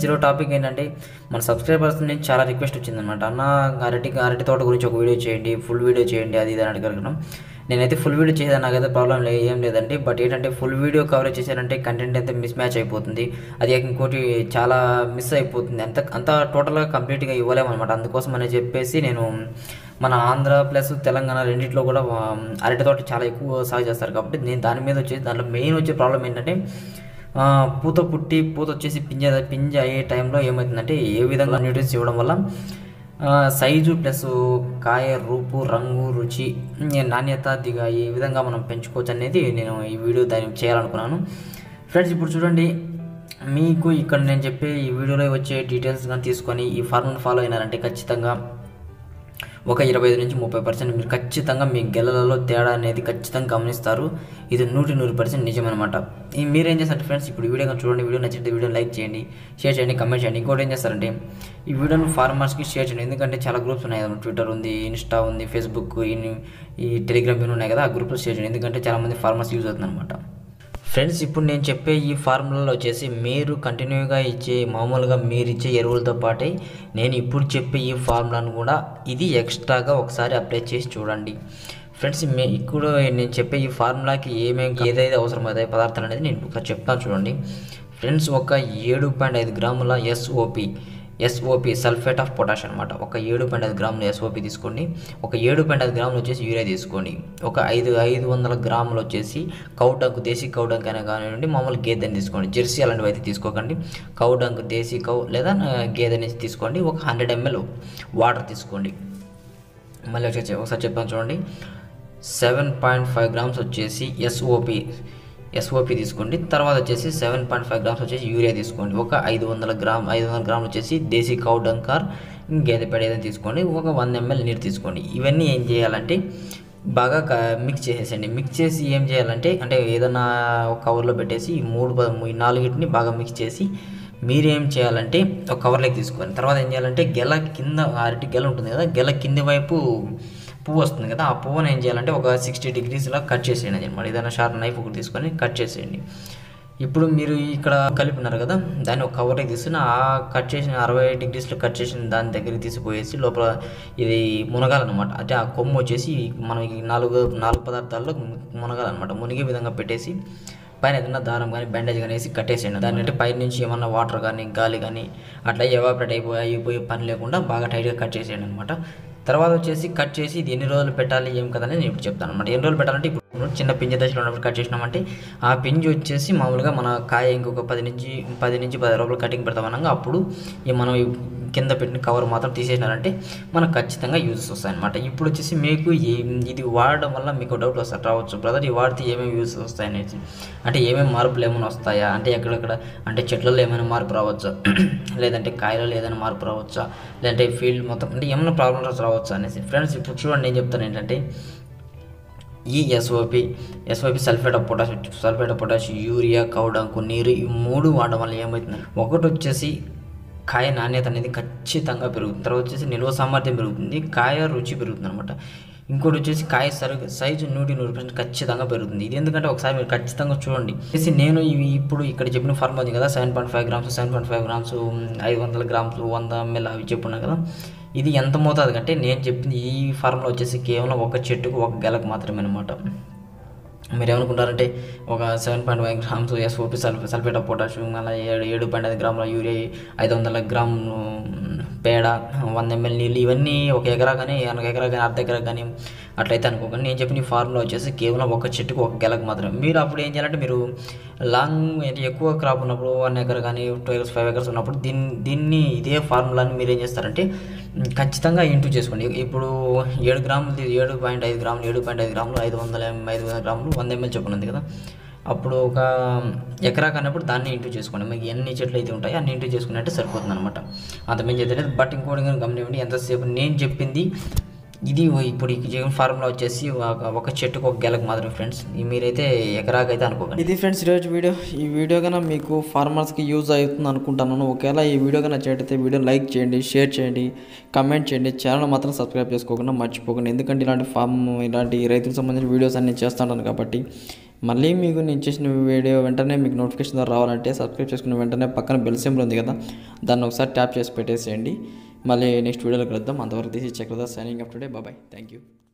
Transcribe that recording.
ఈరోజు టాపిక్ ఏంటంటే మన సబ్స్క్రైబర్స్ నుంచి చాలా రిక్వెస్ట్ వచ్చిందనమాట అన్న అరటి అరటి తోట గురించి ఒక వీడియో చేయండి ఫుల్ వీడియో చేయండి అది ఇది అని అడగడం నేనైతే ఫుల్ వీడియో చేశాను నాకైతే ప్రాబ్లం లేదు ఏం లేదండి బట్ ఏంటంటే ఫుల్ వీడియో కవరేజ్ చేశానంటే కంటెంట్ అయితే మిస్ మ్యాచ్ అయిపోతుంది అది ఇంకోటి చాలా మిస్ అయిపోతుంది అంత అంత టోటల్గా కంప్లీట్గా ఇవ్వలేమన్నమాట అందుకోసం అని చెప్పేసి నేను మన ఆంధ్ర ప్లస్ తెలంగాణ రెండిట్లో కూడా ఆ, అరటి తోట చాలా ఎక్కువ సాగు చేస్తారు కాబట్టి నేను దాని మీద వచ్చేసి దాంట్లో మెయిన్ వచ్చే ప్రాబ్లం ఏంటంటే ఆ, పూత పుట్టి పూత వచ్చేసి పింజ పింజ అయ్యే టైంలో ఏమవుతుందంటే ఏ విధంగా న్యూట్రిన్స్ ఇవ్వడం వల్ల ఆ, సైజు ప్లస్ కాయ రూపు రంగు రుచి ఉమ్, నాణ్యత దిగ ఈ విధంగా మనం పెంచుకోవచ్చు అనేది నేను ఈ వీడియో దాన్ని చేయాలనుకున్నాను ఫ్రెండ్స్ ఇప్పుడు చూడండి మీకు ఇక్కడ నేను చెప్పే ఈ వీడియోలో వచ్చే డీటెయిల్స్ కానీ తీసుకొని ఈ ఫార్ములా ఫాలో అయినారంటే ఖచ్చితంగా ఒక ఇరవై ఐదు నుంచి ముప్పై పర్సెంట్ మీరు ఖచ్చితంగా మీ గెలలలో తేడా అనేది ఖచ్చితంగా గమనిస్తారు ఇది నూటి నూరు పర్సెంట్ నిజమనమాట ఈ మీరేం చేస్తారు ఫ్రెండ్స్ ఇప్పుడు వీడియో కానీ చూడండి వీడియో నచ్చితే వీడియో లైక్ చేయండి షేర్ చేయండి కమెంట్ చేయండి ఇంకోటి ఏం చేస్తారంటే ఈ వీడియోను ఫార్మర్స్కి షేర్ చేయండి ఎందుకంటే చాలా గ్రూప్స్ ఉన్నాయి కదా ట్విట్టర్ ఉంది ఇన్స్టా ఉంది ఫేస్బుక్ ఈ- ఈ టెలిగ్రామ్ ఇవన్నీ ఉన్నాయి కదా ఆ గ్రూప్లో షేర్ చేయండి ఎందుకంటే చాలామంది ఫార్మర్స్ యూజ్ అవుతుంది అనమాట ఫ్రెండ్స్ ఇప్పుడు నేను చెప్పే ఈ ఫార్ములాలో వచ్చేసి మీరు కంటిన్యూగా ఇచ్చే మామూలుగా మీరు ఇచ్చే ఎరువులతో పాటే నేను ఇప్పుడు చెప్పే ఈ ఫార్ములాను కూడా ఇది ఎక్స్ట్రాగా ఒకసారి అప్లై చేసి చూడండి ఫ్రెండ్స్ మే ఇప్పుడు నేను చెప్పే ఈ ఫార్ములాకి ఏమేమి ఏదైతే అవసరమవుతాయి పదార్థాలు అనేది నేను ఒకసారి చెప్తాను చూడండి ఫ్రెండ్స్ ఒక ఏడు పాయింట్ ఐదు గ్రాముల SOP SOP sulphate of potash అనమాట ఒక ఏడు పాయింట్ ఐదు గ్రాములు ఎస్ఓపి తీసుకోండి ఒక ఏడు పాయింట్ ఐదు గ్రాములు వచ్చేసి యూరియా తీసుకోండి ఒక ఐదు ఐదు వందల గ్రాములు వచ్చేసి కౌడంకు దేశీ కౌడంక్ అయినా కానివ్వండి మామూలు గేదెని తీసుకోండి జెర్సీ అలాంటివి అయితే తీసుకోకండి కౌడంక్ దేశీ కౌ లేదా గేదెని తీసుకోండి ఒక హండ్రెడ్ ఎంఎల్ వాటర్ తీసుకోండి మళ్ళీ వచ్చి ఒకసారి చెప్పాను చూడండి సెవెన్ పాయింట్ ఫైవ్ గ్రామ్స్ వచ్చేసి ఎస్ఓపి ఎస్ఓపి తీసుకోండి తర్వాత వచ్చేసి సెవెన్ పాయింట్ ఫైవ్ గ్రామ్స్ వచ్చేసి యూరియా తీసుకోండి ఒక ఐదు వందల గ్రామ్ ఐదు వందల గ్రాములు వచ్చేసి దేశీ కౌ డంకార్ గేదె పేడ ఏదైనా తీసుకోండి ఒక వంద ఎంఎల్ నీరు తీసుకోండి ఇవన్నీ ఏం చేయాలంటే బాగా క- మిక్స్ చేసేసండి మిక్స్ చేసి ఏం చేయాలంటే అంటే ఏదైనా ఒక కవర్లో పెట్టేసి ఈ మూడు ప- ఈ నాలుగిటిని బాగా మిక్స్ చేసి మీరేం చేయాలంటే ఒక కవర్లోకి తీసుకోండి తర్వాత ఏం చేయాలంటే గెల కింద అరటి గెల ఉంటుంది కదా గెల కింది వైపు పువ్వు వస్తుంది కదా ఆ పువ్వుని ఏం చేయాలంటే ఒక సిక్స్టీ డిగ్రీస్లా కట్ చేసేయండి అనమాట ఏదైనా షార్ప్ నైఫ్ ఒకటి తీసుకొని కట్ చేసేయండి ఇప్పుడు మీరు ఇక్కడ కలిపినారు కదా దాన్ని ఒక కవర్కి తీసుకుని ఆ కట్ చేసిన అరవై డిగ్రీస్లో కట్ చేసిన దాని దగ్గరికి తీసిపోయేసి లోపల ఇది మునగాలన్నమాట అంటే ఆ కొమ్ము వచ్చేసి మనం ఈ నాలుగు నాలుగు పదార్థాల్లో మునగాలన్నమాట మునిగే విధంగా పెట్టేసి పైన ఏదైనా దారం కానీ బ్యాండేజ్ కానీ వేసి కట్టేసేయండి దాని అంటే పైన నుంచి ఏమన్నా వాటర్ కానీ గాలి కానీ అట్లా ఎవాపరేట్ అయిపోయి అయిపోయే పని లేకుండా బాగా టైట్గా కట్ చేసేయండి అనమాట తర్వాత వచ్చేసి కట్ చేసి ఇది ఎన్ని రోజులు పెట్టాలి ఏం కదా అని నేను ఇప్పుడు చెప్తాను అనమాట ఎన్ని రోజులు పెట్టాలంటే ఇప్పుడు చిన్న పింజ దశలో ఉన్నప్పుడు కట్ చేసినామంటే ఆ పింజి వచ్చేసి మామూలుగా మన కాయ ఇంకొక పది నుంచి పది నుంచి పది రూపాయలు కటింగ్ పెడతామనగా అప్పుడు ఈ మనం ఈ కింద పెట్టిన కవర్ మాత్రం తీసేసినారంటే మనకు ఖచ్చితంగా యూజెస్ వస్తాయన్నమాట ఇప్పుడు వచ్చేసి మీకు ఈ- ఇది వాడడం వల్ల మీకు డౌట్ వస్తారు రావచ్చు బ్రదర్ ఇది వాడితే ఏమేమి యూజెస్ వస్తాయనేసి అంటే ఏమేమి మార్పులు ఏమైనా వస్తాయా అంటే ఎక్కడెక్కడ అంటే చెట్లలో ఏమైనా మార్పు రావచ్చా లేదంటే కాయలలో ఏదైనా మార్పు రావచ్చా లేదంటే ఫీల్డ్ మొత్తం అంటే ఏమైనా ప్రాబ్లమ్స్ రావచ్చా అనేసి ఫ్రెండ్స్ ఇప్పుడు చూడండి నేను చెప్తాను ఏంటంటే ఈ SOP SOP sulphate of potash sulphate of potash urea కౌడంకు నీరు ఈ మూడు వాడడం వల్ల ఏమవుతుంది ఒకటి వచ్చేసి కాయ నాణ్యత అనేది ఖచ్చితంగా పెరుగుతుంది తర్వాత వచ్చేసి నిల్వ సామర్థ్యం పెరుగుతుంది కాయ రుచి పెరుగుతుంది అనమాట ఇంకోటి వచ్చేసి కాయ సరుగు సైజు నూటి నూరు పర్సెంట్ ఖచ్చితంగా పెరుగుతుంది ఇది ఎందుకంటే ఒకసారి మీరు ఖచ్చితంగా చూడండి వచ్చేసి నేను ఇవి ఇప్పుడు ఇక్కడ చెప్పిన ఫార్మ్ ఉంది కదా seven point five grams seven point five grams ఐదు వందల గ్రామ్స్ వంద ఎంఎల్ అవి చెప్పున్నాను కదా ఇది ఎంత మోతాదు కంటే నేను చెప్పింది ఈ ఫార్ములా వచ్చేసి కేవలం ఒక చెట్టుకు ఒక గెలకు మాత్రమే అనమాట మీరు ఏమనుకుంటారంటే ఒక seven point five grams SOP sulph sulphate of potassium అలా ఏడు ఏడు పాయింట్ ఐదు గ్రాముల యూరియా ఐదు వందల గ్రాములు పేడ వంద ఎంఎల్ నీళ్ళు ఇవన్నీ ఒక ఎకరా కానీ ఎనక ఎకరా కానీ అర్ధ ఎకరా కానీ అట్లయితే అనుకోకండి నేను చెప్పిన ఈ ఫార్ములా వచ్చేసి కేవలం ఒక చెట్టుకు ఒక గెలకు మాత్రమే మీరు అప్పుడు ఏం చేయాలంటే మీరు లాంగ్ అంటే ఎక్కువ క్రాప్ ఉన్నప్పుడు వన్ ఎకర్ కానీ టూ ఎకర్స్ ఫైవ్ ఎకర్స్ ఉన్నప్పుడు దీన్ని దీన్ని ఇదే ఫార్ములాని మీరు ఏం చేస్తారంటే మ్, ఖచ్చితంగా ఇంటూ చేసుకోండి ఇప్పుడు ఏడు గ్రాములు తీ- ఏడు పాయింట్ ఐదు గ్రాములు ఏడు పాయింట్ ఐదు గ్రాములు ఐదు వందల ఎం- ఐదు వందల గ్రాములు వంద ఎంఎల్ చొప్పున ఉంది కదా అప్పుడు ఒక ఎకరా కన్నప్పుడు దాన్ని ఇంటూ చేసుకోండి మీకు ఎన్ని చెట్లు అయితే ఉంటాయో అన్ని ఇంటూ చేసుకున్నట్టే సరిపోతుంది అనమాట అంత మేము చేయలేదు బట్ ఇంకోటి కానీ గమనివ్వండి ఎంతసేపు నేను చెప్పింది ఇది ఇప్పుడు ఈ జగన్ ఫార్ములా వచ్చేసి ఒక- ఒక చెట్టుకు ఒక గెలకు మాత్రం ఫ్రెండ్స్ మీరైతే ఎకరాకైతే అనుకోకండి ఇది ఫ్రెండ్స్ ఈరోజు వీడియో ఈ వీడియో కన్నా మీకు ఫార్మర్స్కి యూజ్ అవుతుంది అనుకుంటున్నాను ఒకవేళ ఈ వీడియో కన్నా చేటితే వీడియో లైక్ చేయండి షేర్ చేయండి కమెంట్ చేయండి ఛానల్ మాత్రం సబ్స్క్రైబ్ చేసుకోకుండా మర్చిపోకండి ఎందుకంటే ఇలాంటి ఫార్మ్ ఇలాంటి రైతులకు సంబంధించిన వీడియోస్ అన్ని చేస్తుంటాను కాబట్టి మళ్ళీ మీకు నేను చేసిన వీడియో వెంటనే మీకు నోటిఫికేషన్ ద్వారా రావాలంటే సబ్స్క్రైబ్ చేసుకున్న వెంటనే పక్కన బెల్ సింబల్ ఉంది కదా దాన్ని ఒకసారి ట్యాప్ చేసి పెట్టేసేయండి మళ్ళీ నెక్స్ట్ వీడియోలో కలుద్దాం అంతవరకు తీసి చక్రదా signing up today bye thank you